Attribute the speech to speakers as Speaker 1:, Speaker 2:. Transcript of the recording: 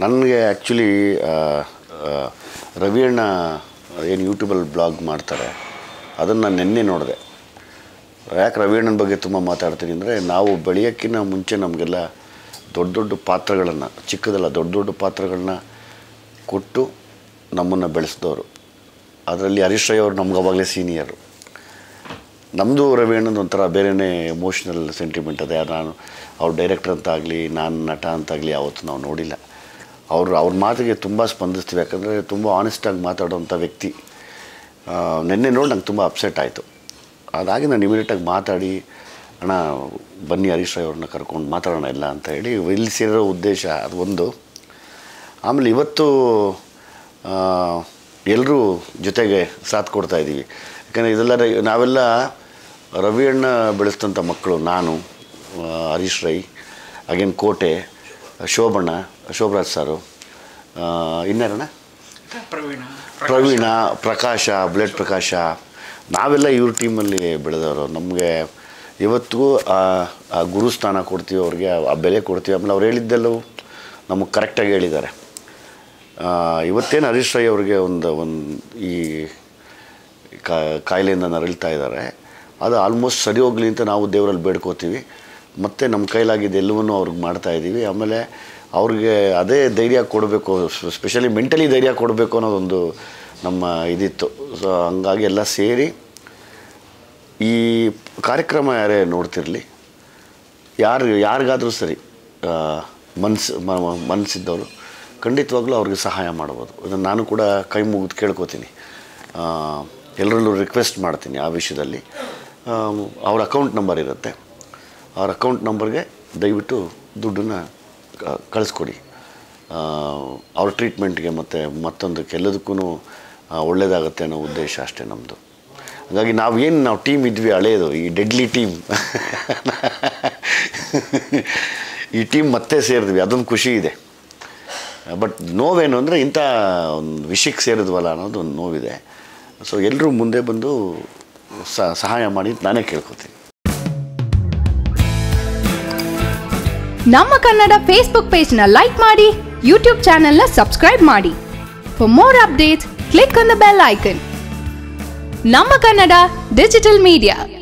Speaker 1: ನನಗೆ ಆ್ಯಕ್ಚುಲಿ ರವಿಯಣ್ಣ ಏನು ಯೂಟ್ಯೂಬಲ್ಲಿ ಬ್ಲಾಗ್ ಮಾಡ್ತಾರೆ ಅದನ್ನು ನಾನು ನಿನ್ನೆ ನೋಡಿದೆ ಯಾಕೆ ರವಿಯಣ್ಣನ ಬಗ್ಗೆ ತುಂಬ ಮಾತಾಡ್ತೀನಿ ಅಂದರೆ ನಾವು ಬೆಳೆಯೋಕ್ಕಿಂತ ಮುಂಚೆ ನಮಗೆಲ್ಲ ದೊಡ್ಡ ದೊಡ್ಡ ಪಾತ್ರಗಳನ್ನು ಚಿಕ್ಕದಲ್ಲ ದೊಡ್ಡ ದೊಡ್ಡ ಪಾತ್ರಗಳನ್ನ ಕೊಟ್ಟು ನಮ್ಮನ್ನು ಬೆಳೆಸಿದವರು ಅದರಲ್ಲಿ ಹರೀಶ್ ರೈ ಅವರು ನಮ್ಗೆ ಅವಾಗಲೇ ಸೀನಿಯರು ನಮ್ಮದು ರವಿ ಅಣ್ಣಂದು ಒಂಥರ ಬೇರೆಯೇ ಎಮೋಷ್ನಲ್ ಸೆಂಟಿಮೆಂಟ್ ಅದೇ ನಾನು ಅವ್ರು ಡೈರೆಕ್ಟರ್ ಅಂತ ಆಗಲಿ ನಾನು ನಟ ಅಂತಾಗಲಿ ಯಾವತ್ತೂ ನಾವು ನೋಡಿಲ್ಲ ಅವರು ಅವ್ರ ಮಾತಿಗೆ ತುಂಬ ಸ್ಪಂದಿಸ್ತೀವಿ ಯಾಕಂದರೆ ತುಂಬ ಆನೆಸ್ಟಾಗಿ ಮಾತಾಡೋವಂಥ ವ್ಯಕ್ತಿ ಆ, ನಿನ್ನೆ ನೋಡಿ ನಂಗೆ ತುಂಬ ಅಪ್ಸೆಟ್ ಆಯಿತು ಅದಾಗಿ ನಾನು ಇಮಿಡಿಯೇಟಾಗಿ ಮಾತಾಡಿ ಅಣ್ಣ ಬನ್ನಿ ಹರೀಶ್ ರಾಯ್ ಅವ್ರನ್ನ ಕರ್ಕೊಂಡು ಮಾತಾಡೋಣ ಎಲ್ಲ ಅಂತ ಹೇಳಿ ಇಲ್ಲಿ ಸೇರಿರೋ ಉದ್ದೇಶ ಅದು ಒಂದು ಆಮೇಲೆ ಇವತ್ತು ಎಲ್ಲರೂ ಜೊತೆಗೆ ಸಾಥ್ ಕೊಡ್ತಾ ಇದ್ದೀವಿ ಯಾಕಂದರೆ ಇದೆಲ್ಲ ರ- ನಾವೆಲ್ಲ ರವಿಯಣ್ಣ ಬೆಳೆಸಿದಂಥ ಮಕ್ಕಳು ನಾನು ಆ, ಹರೀಶ್ ರೈ ಅಗೇನ್ ಕೋಟೆ ಶೋಭಣ್ಣ ಶೋಭರಾಜ್ ಸಾರು ಆ, ಇನ್ಯಾರಣ್ಣ
Speaker 2: ಪ್ರವೀಣ
Speaker 1: ಪ್ರವೀಣ ಪ್ರಕಾಶ ಬ್ಲಡ್ ಪ್ರಕಾಶ ನಾವೆಲ್ಲ ಇವ್ರ ಟೀಮಲ್ಲಿ ಬೆಳೆದವರು ನಮಗೆ ಇವತ್ತಿಗೂ ಆ ಆ ಗುರುಸ್ಥಾನ ಕೊಡ್ತೀವಿ ಅವ್ರಿಗೆ ಆ ಬೆಲೆ ಕೊಡ್ತೀವಿ ಆಮೇಲೆ ಅವ್ರು ಹೇಳಿದ್ದೆಲ್ಲವೂ ನಮಗೆ ಕರೆಕ್ಟಾಗಿ ಹೇಳಿದ್ದಾರೆ ಆ, ಇವತ್ತೇನು ಹರೀಶ್ ರೈ ಅವ್ರಿಗೆ ಒಂದು ಒಂದು ಈ ಕಾ- ಕಾಯಿಲೆಯಿಂದ ನರಳ್ತಾ ಇದ್ದಾರೆ ಅದು ಆಲ್ಮೋಸ್ಟ್ ಸರಿ ಹೋಗಲಿ ಅಂತ ನಾವು ದೇವರಲ್ಲಿ ಬೇಡ್ಕೋತೀವಿ ಮತ್ತು ನಮ್ಮ ಕೈಲಾಗಿದ್ದು ಎಲ್ಲವನ್ನೂ ಅವ್ರಿಗೆ ಮಾಡ್ತಾ ಇದ್ದೀವಿ ಆಮೇಲೆ ಅವ್ರಿಗೆ ಅದೇ ಧೈರ್ಯ ಕೊಡಬೇಕು ಸ್ಪೆಷಲಿ ಮೆಂಟಲಿ ಧೈರ್ಯ ಕೊಡಬೇಕು ಅನ್ನೋದೊಂದು ನಮ್ಮ ಇದಿತ್ತು ಸೊ ಹಂಗಾಗಿ ಎಲ್ಲ ಸೇರಿ ಈ ಕಾರ್ಯಕ್ರಮ ಯಾರೇ ನೋಡ್ತಿರಲಿ ಯಾರು ಯಾರಿಗಾದರೂ ಸರಿ ಮನ್ಸು ಮನಸ್ಸಿದ್ದವರು ಖಂಡಿತವಾಗ್ಲೂ ಅವ್ರಿಗೆ ಸಹಾಯ ಮಾಡ್ಬೋದು ಇದನ್ನು ನಾನು ಕೂಡ ಕೈ ಮುಗಿದು ಕೇಳ್ಕೊತೀನಿ ಎಲ್ಲರಲ್ಲೂ ರಿಕ್ವೆಸ್ಟ್ ಮಾಡ್ತೀನಿ ಆ ವಿಷಯದಲ್ಲಿ ಆ, ಅವ್ರ ಅಕೌಂಟ್ ನಂಬರ್ ಇರುತ್ತೆ ಅವ್ರ ಅಕೌಂಟ್ ನಂಬರ್ಗೆ ದಯವಿಟ್ಟು ದುಡ್ಡನ್ನು ಕ- ಕಳಿಸ್ಕೊಡಿ ಆ, ಅವ್ರ ಟ್ರೀಟ್ಮೆಂಟ್ಗೆ ಮತ್ತು ಮತ್ತೊಂದಕ್ಕೆ ಎಲ್ಲದಕ್ಕೂ ಒಳ್ಳೆಯದಾಗತ್ತೆ ಅನ್ನೋ ಉದ್ದೇಶ ಅಷ್ಟೇ ನಮ್ಮದು ಹಾಗಾಗಿ ನಾವು ಏನು ನಾವು ಟೀಮ್ ಇದ್ವಿ ಹಳೇದು ಈ ಡೆಡ್ಲಿ ಟೀಮ್ ಈ ಟೀಮ್ ಮತ್ತೆ ಸೇರಿದ್ವಿ ಅದೊಂದು ಖುಷಿ ಇದೆ ಬಟ್ ನೋವೇನು ಅಂದರೆ ಇಂಥ ಒಂದು ವಿಷಯಕ್ಕೆ ಸೇರಿದ್ವಲ್ಲ ಅನ್ನೋದು ಒಂದು ನೋವಿದೆ ಸೊ ಎಲ್ಲರೂ ಮುಂದೆ ಬಂದು ಸ- ಸಹಾಯ ಮಾಡಿ ಅಂತ ನಾನೇ ಕೇಳ್ಕೊತೀನಿ
Speaker 3: ನಮ್ಮ ಕನ್ನಡ ಫೇಸ್ಬುಕ್ ಪೇಜ್ ನ ಲೈಕ್ ಮಾಡಿ ಯೂಟ್ಯೂಬ್ ಚಾನೆಲ್ ನ ಸಬ್ಸ್ಕ್ರೈಬ್ ಮಾಡಿ for more updates click on the bell icon ನಮ್ಮ ಕನ್ನಡ ಡಿಜಿಟಲ್ ಮೀಡಿಯಾ